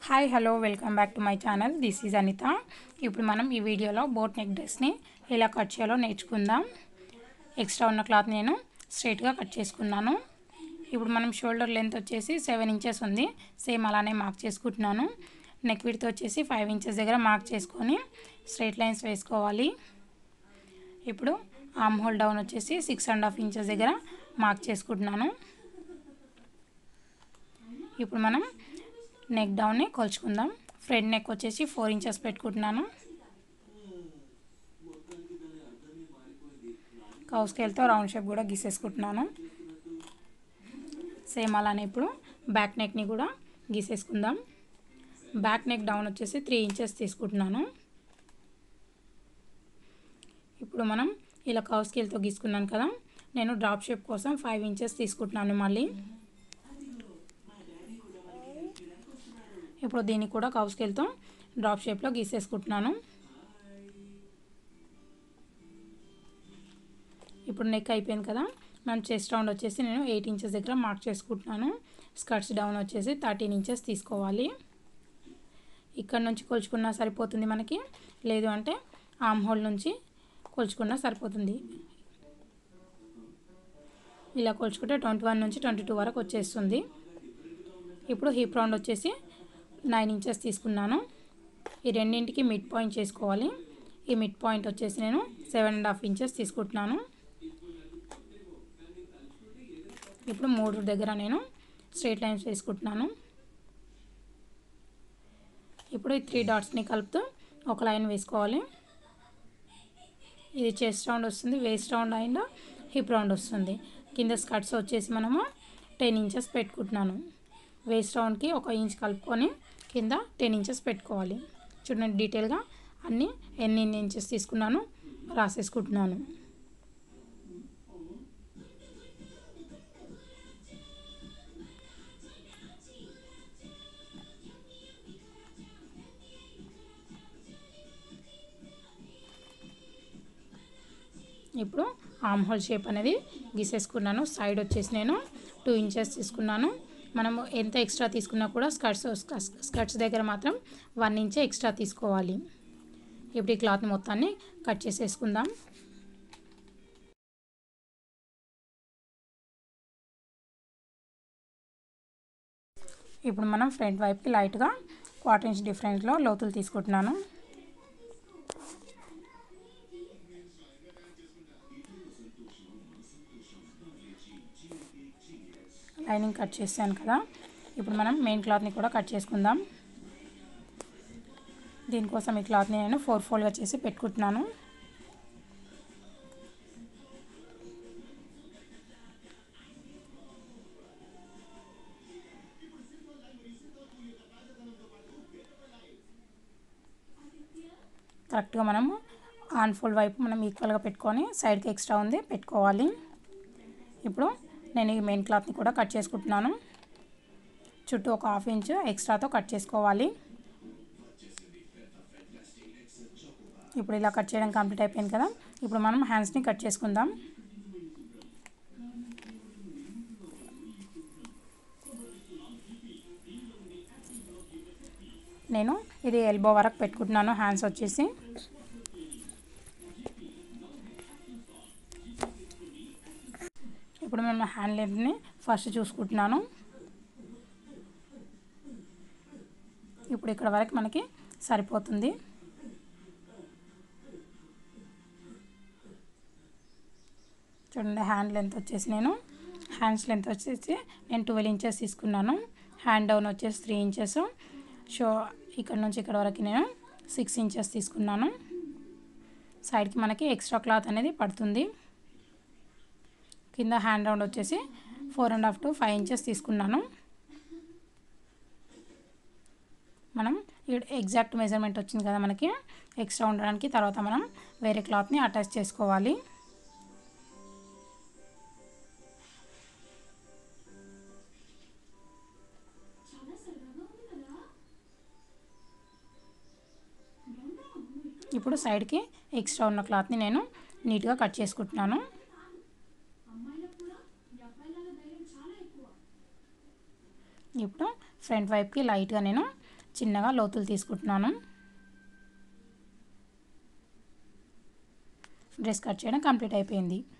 hi hello welcome back to my channel this is Anitha ఇప్పుడు మనం ఈ వీడియోలో బోట్ నెక్ డ్రెస్ని ఎలా కట్ చేయాలో నేర్చుకుందాం ఎక్స్ట్రా ఉన్న క్లాత్ నేను స్ట్రైట్గా కట్ చేసుకున్నాను ఇప్పుడు మనం షోల్డర్ లెంత్ వచ్చేసి సెవెన్ ఇంచెస్ ఉంది సేమ్ అలానే మార్క్ చేసుకుంటున్నాను నెక్ విడ్త్ వచ్చేసి ఫైవ్ ఇంచెస్ దగ్గర మార్క్ చేసుకొని స్ట్రైట్ లైన్స్ వేసుకోవాలి ఇప్పుడు ఆమ్ హోల్ డౌన్ వచ్చేసి సిక్స్ అండ్ హాఫ్ ఇంచెస్ దగ్గర మార్క్ చేసుకుంటున్నాను ఇప్పుడు మనం నెక్ డౌన్ని కొలుచుకుందాం ఫ్రంట్ నెక్ వచ్చేసి ఫోర్ ఇంచెస్ పెట్టుకుంటున్నాను కౌ స్కేల్తో రౌండ్ షేప్ కూడా గీసేసుకుంటున్నాను సేమ్ అలానే ఇప్పుడు బ్యాక్ నెక్ని కూడా గీసేసుకుందాం బ్యాక్ నెక్ డౌన్ వచ్చేసి త్రీ ఇంచెస్ తీసుకుంటున్నాను ఇప్పుడు మనం ఇలా కౌ స్కేల్తో గీసుకున్నాను కదా నేను డ్రాప్ షేప్ కోసం ఫైవ్ ఇంచెస్ తీసుకుంటున్నాను మళ్ళీ ఇప్పుడు దీన్ని కూడా కౌ స్కేల్తో డ్రాప్ షేప్లో గీసేసుకుంటున్నాను ఇప్పుడు నెక్ అయిపోయింది కదా మనం చెస్ట్ రౌండ్ వచ్చేసి నేను ఎయిట్ ఇంచెస్ దగ్గర మార్క్ చేసుకుంటున్నాను స్కర్ట్స్ డౌన్ వచ్చేసి థర్టీన్ ఇంచెస్ తీసుకోవాలి ఇక్కడ నుంచి కొలుచుకున్నా సరిపోతుంది మనకి లేదు అంటే ఆమ్ హోల్ నుంచి కొలుచుకున్నా సరిపోతుంది ఇలా కొలుచుకుంటే ట్వంటీ వన్ నుంచి ట్వంటీ టూ వరకు వచ్చేస్తుంది ఇప్పుడు హిప్ రౌండ్ వచ్చేసి నైన్ ఇంచెస్ తీసుకున్నాను ఈ రెండింటికి మిడ్ పాయింట్ చేసుకోవాలి ఈ మిడ్ పాయింట్ వచ్చేసి నేను సెవెన్ అండ్ హాఫ్ ఇంచెస్ తీసుకుంటున్నాను ఇప్పుడు మూడు దగ్గర నేను స్ట్రైట్ లైన్స్ వేసుకుంటున్నాను ఇప్పుడు ఈ త్రీ డాట్స్ని కలుపుతూ ఒక లైన్ వేసుకోవాలి ఇది చెస్ట్ రౌండ్ వస్తుంది waist round and hip round వస్తుంది కింద స్కర్ట్స్ వచ్చేసి మనము టెన్ ఇంచెస్ పెట్టుకుంటున్నాను వేస్ట్ రౌండ్కి ఒక ఇంచ్ కలుపుకొని కింద టెన్ ఇంచెస్ పెట్టుకోవాలి చూడండి డీటెయిల్గా అన్నీ ఎన్ని ఇంచెస్ తీసుకున్నాను రాసేసుకుంటున్నాను ఇప్పుడు ఆమ్ హోల్ షేప్ అనేది గీసేసుకున్నాను సైడ్ వచ్చేసి నేను టూ ఇంచెస్ తీసుకున్నాను మనము ఎంత ఎక్స్ట్రా తీసుకున్నా కూడా స్కర్ట్స్ స్కర్ట్స్ దగ్గర మాత్రం వన్ ఇంచే ఎక్స్ట్రా తీసుకోవాలి ఇప్పుడు ఈ క్లాత్ మొత్తాన్ని కట్ చేసేసుకుందాం ఇప్పుడు మనం ఫ్రంట్ వైపుకి లైట్గా క్వార్టర్ ఇంచ్ డిఫరెన్స్లో లోతులు తీసుకుంటున్నాను లైనింగ్ కట్ చేశాను కదా ఇప్పుడు మనం మెయిన్ క్లాత్ని కూడా కట్ చేసుకుందాం దీనికోసం ఈ క్లాత్ని నేను ఫోర్ ఫోల్డ్గా చేసి పెట్టుకుంటున్నాను కరెక్ట్గా మనము ఆన్ ఫోల్డ్ వైపు మనం ఈక్వల్గా పెట్టుకొని సైడ్కి ఎక్స్ట్రా ఉంది పెట్టుకోవాలి ఇప్పుడు నేను ఈ మెయిన్ క్లాత్ని కూడా కట్ చేసుకుంటున్నాను చుట్టూ ఒక హాఫ్ ఇంచ్ ఎక్స్ట్రాతో కట్ చేసుకోవాలి ఇప్పుడు ఇలా కట్ చేయడం కంప్లీట్ అయిపోయింది కదా ఇప్పుడు మనం హ్యాండ్స్ని కట్ చేసుకుందాం నేను ఇది ఎల్బో వరకు పెట్టుకుంటున్నాను హ్యాండ్స్ వచ్చేసి ఇప్పుడు మేము హ్యాండ్ లెంత్ని ఫస్ట్ చూసుకుంటున్నాను ఇప్పుడు ఇక్కడ వరకు మనకి సరిపోతుంది చూడండి హ్యాండ్ లెంత్ వచ్చేసి నేను హ్యాండ్స్ లెంత్ వచ్చేసి నేను ట్వెల్వ్ ఇంచెస్ తీసుకున్నాను హ్యాండ్ డౌన్ వచ్చేసి త్రీ ఇంచెస్ షో ఇక్కడ నుంచి ఇక్కడ వరకు నేను సిక్స్ ఇంచెస్ తీసుకున్నాను సైడ్కి మనకి ఎక్స్ట్రా క్లాత్ అనేది పడుతుంది కింద హ్యాండ్ రౌండ్ వచ్చేసి four and half to five inches తీసుకున్నాను మనం ఎగ్జాక్ట్ మెజర్మెంట్ వచ్చింది కదా మనకి ఎక్స్ట్రా ఉండడానికి తర్వాత మనం వేరే క్లాత్ని అటాచ్ చేసుకోవాలి ఇప్పుడు సైడ్కి ఎక్స్ట్రా ఉన్న క్లాత్ని నేను నీట్గా కట్ చేసుకుంటున్నాను ఇప్పుడు ఫ్రంట్ వైపుకి లైట్గా నేను చిన్నగా లోతులు తీసుకుంటున్నాను డ్రెస్ కట్ చేయడం కంప్లీట్ అయిపోయింది